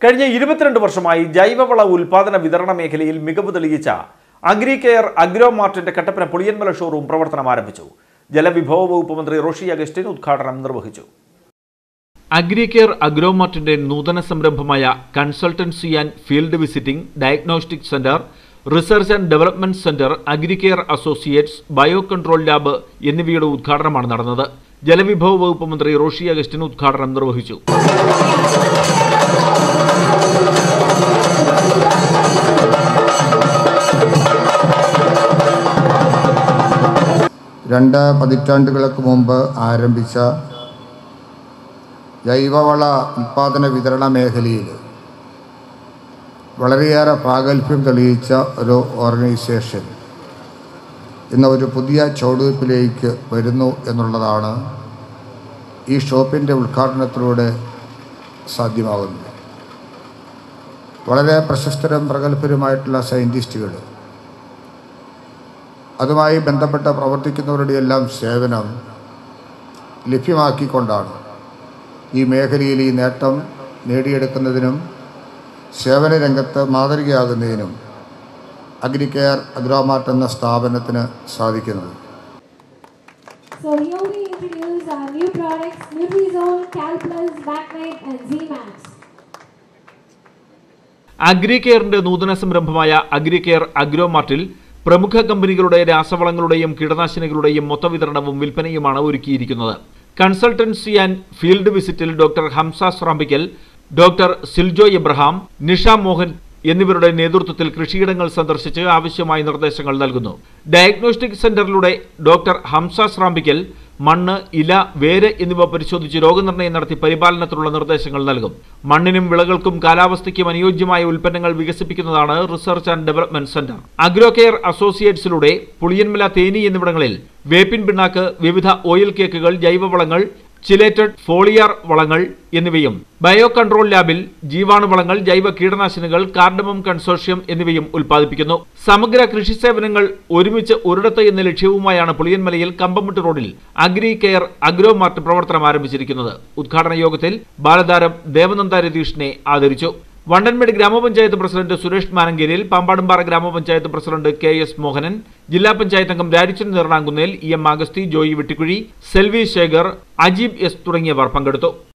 കഴിഞ്ഞ ഇരുപത്തിരണ്ട് വർഷമായി ജൈവവള ഉൽപാദന വിതരണ മേഖലയിൽ മികവ് തെളിയിച്ച അഗ്രി കെയർ അഗ്രോ മാർട്ടിന്റെ കട്ടപ്പന പുളിയൻമല ഷോറൂം പ്രവർത്തനം ആരംഭിച്ചു ജലവിഭവ വകുപ്പ് മന്ത്രി റോഷി അഗസ്റ്റിൻ ഉദ്ഘാടനം നിർവഹിച്ചു അഗ്രികെയർ അഗ്രോമാർട്ടിന്റെ നൂതന സംരംഭമായ consultancy and field visiting diagnostic centre research and development centre agri care associates bio control lab എന്നിവയുടെ ഉദ്ഘാടനമാണ് നടന്നത് ജലവിഭവ വകുപ്പ് മന്ത്രി റോഷി അഗസ്റ്റിൻ ഉദ്ഘാടനം നിർവഹിച്ചു രണ്ട് പതിറ്റാണ്ടുകൾക്ക് മുമ്പ് ആരംഭിച്ച ജൈവവള ഉൽപാദന വിതരണ മേഖലയിൽ വളരെയേറെ പ്രാഗൽഭ്യം തെളിയിച്ച ഒരു ഓർഗനൈസേഷൻ ഇന്ന് ഒരു പുതിയ ചുവടുവയ്പ്പിലേക്ക് വരുന്നു എന്നുള്ളതാണ് ഈ ഷോപ്പിൻ്റെ ഉദ്ഘാടനത്തിലൂടെ സാധ്യമാകുന്നത് വളരെ പ്രശസ്തരും പ്രഗത്ഭരുമായിട്ടുള്ള സയൻറ്റിസ്റ്റുകൾ അതുമായി ബന്ധപ്പെട്ട് പ്രവർത്തിക്കുന്നവരുടെ എല്ലാം സേവനം ലഭ്യമാക്കിക്കൊണ്ടാണ് ഈ മേഖലയിൽ ഈ നേട്ടം നേടിയെടുക്കുന്നതിനും സേവന രംഗത്ത് മാതൃകയാകുന്നതിനും അഗ്രികെയർ അഗ്രോമാർട്ട് എന്ന സ്ഥാപനത്തിന് സാധിക്കുന്നത് So here we introduce our new products, Nutrizone, CalPlus, Vacnite and Z-Max. അഗ്രികെയറിന്റെ നൂതന സംരംഭമായ അഗ്രികെയർ അഗ്രോമാർട്ടിൽ പ്രമുഖ കമ്പനികളുടെ രാസവളങ്ങളുടെയും കീടനാശിനികളുടെയും മൊത്തവിതരണവും വിൽപ്പനയുമാണ് ഒരുക്കിയിരിക്കുന്നത് കൺസൾട്ടൻസി ആൻഡ് ഫീൽഡ് വിസിറ്റിൽ ഡോക്ടർ ഹംസ സ്രാമ്പിക്കൽ ഡോക്ടർ സിൽജോ എബ്രഹാം നിഷ മോഹൻ എന്നിവരുടെ നേതൃത്വത്തിൽ കൃഷിയിടങ്ങൾ സന്ദർശിച്ച് ആവശ്യമായ നിർദ്ദേശങ്ങൾ നൽകുന്നു ഡയഗ്നോസ്റ്റിക് സെന്ററിലൂടെ ഡോക്ടർ ഹംസ സ്രാമ്പിക്കൽ മണ്ണ് ഇല വേര് എന്നിവ പരിശോധിച്ച് രോഗനിർണയം നടത്തി പരിപാലനത്തിനുള്ള നിർദ്ദേശങ്ങൾ നൽകും മണ്ണിനും വിളകൾക്കും കാലാവസ്ഥയ്ക്കും അനുയോജ്യമായ ഉൽപ്പന്നങ്ങൾ വികസിപ്പിക്കുന്നതാണ് research and development centre agro care അസോസിയേറ്റ്സിലൂടെ പുളിയൻമല തേനി എന്നിവിടങ്ങളിൽ വേപ്പിൻ പിണ്ണാക്ക് വിവിധ ഓയിൽ കേക്കുകൾ ജൈവവളങ്ങൾ ചിലേറ്റഡ് ഫോളിയാർ വളങ്ങൾ എന്നിവയും ബയോ കൺട്രോൾ ലാബിൽ ജീവാണുവളങ്ങൾ ജൈവ കീടനാശിനികൾ കാർഡമം കൺസോർഷ്യം എന്നിവയും ഉൽപ്പാദിപ്പിക്കുന്നു സമഗ്ര കൃഷി സേവനങ്ങൾ ഒരുമിച്ച് ഒരിടത്ത് എന്ന ലക്ഷ്യവുമായാണ് പുളിയൻമലയിൽ കമ്പമുട്ട് റോഡിൽ അഗ്രി കെയർ അഗ്രോ മാർട്ട് പ്രവർത്തനം ആരംഭിച്ചിരിക്കുന്നത് ഉദ്ഘാടന യോഗത്തിൽ ബാലതാരം ദേവനന്ദ രതീഷിനെ ആദരിച്ചു വണ്ടൻമേട് ഗ്രാമപഞ്ചായത്ത് പ്രസിഡന്റ് സുരേഷ് മാനങ്കേരിയിൽ പാമ്പാടുംപാറ ഗ്രാമപഞ്ചായത്ത് പ്രസിഡന്റ് കെ എസ് മോഹനൻ ജില്ലാ പഞ്ചായത്ത് അംഗം Rarichan Neernamkunnel E M Agasthi Joy Vettikuzhi Selvi Shekhar Ajeeb S തുടങ്ങിയവർ പങ്കെടുത്തു